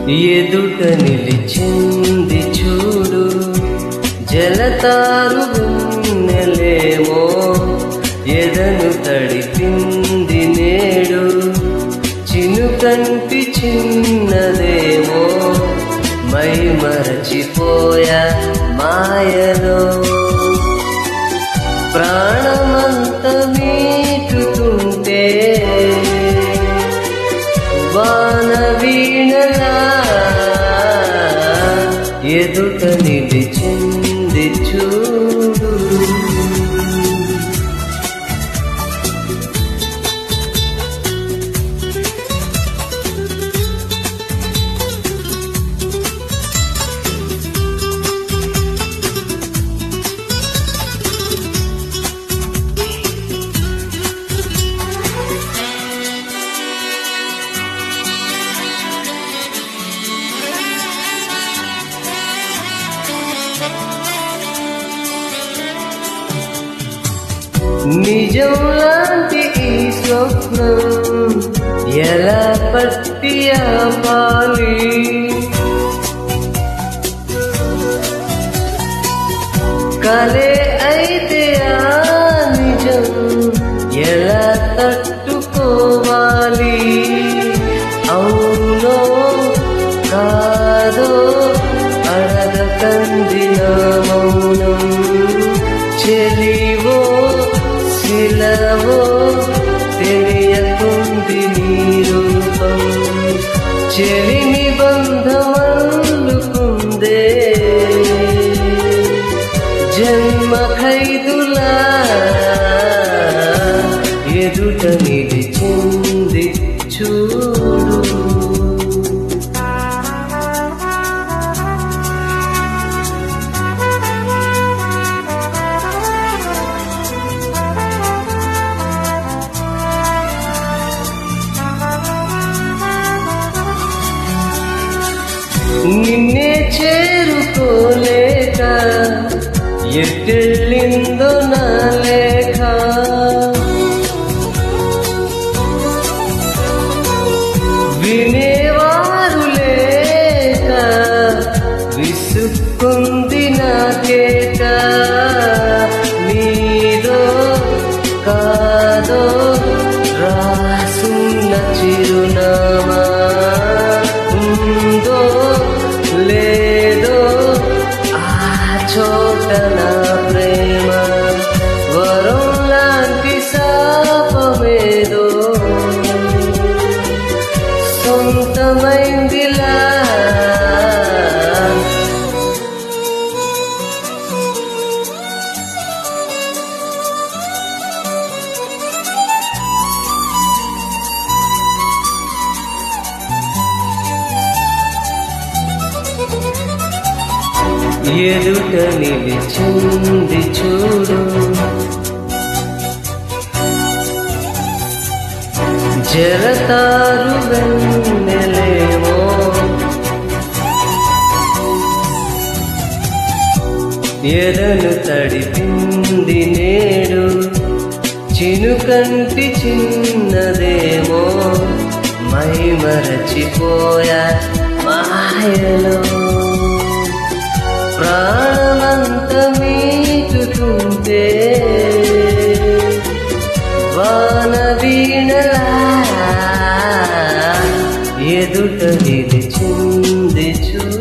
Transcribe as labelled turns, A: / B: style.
A: ఎదుట నిలిచింది చూడు జలతారు వెన్నెలేమో ఎదను తడిపింది నేడు చినుకంటి చిన్నదేమో మై మరచిపోయా మాయలో ప్రాణమంత మీటుతుంటే వాన వీణలా ఎదుట నిలిచింది చూడు నిజం లాంటి ఈ స్వప్నం ఎలా పట్టి ఆపాలి కలే అయితే ఆ నిజం ఎలా తట్టుకోవాలి అవునో కాదో అడగకంది నా మౌనం చెలివో శిలవో తెలియకుంది నీ రూపం చెలిని బంధమల్లుకుందే జన్మ ఖైదులా ఎదుట నిలిచింది చూడు నిన్నే చేరుకోలేక ఎట్టెళ్ళిందో నా లేఖ వినేవారు లేక విసుక్కుంది నా కేక నీదో కాదో రాసున్న చిరునామా ఉందో లేదో ఆ చోట నా ప్రేమ వరం లాంటి శాపమేదో సొంతమైందిలా ఎదుట నిలిచింది చూడు జలతారు వెన్నెలేమో ఎదను తడిపింది నేడు చినుకంటి చిన్నదేమో మై మరచిపోయా మాయలో ప్రాణమంత మీటుతుంటే వాన వీణలా ఎదుట నిలిచింది చూ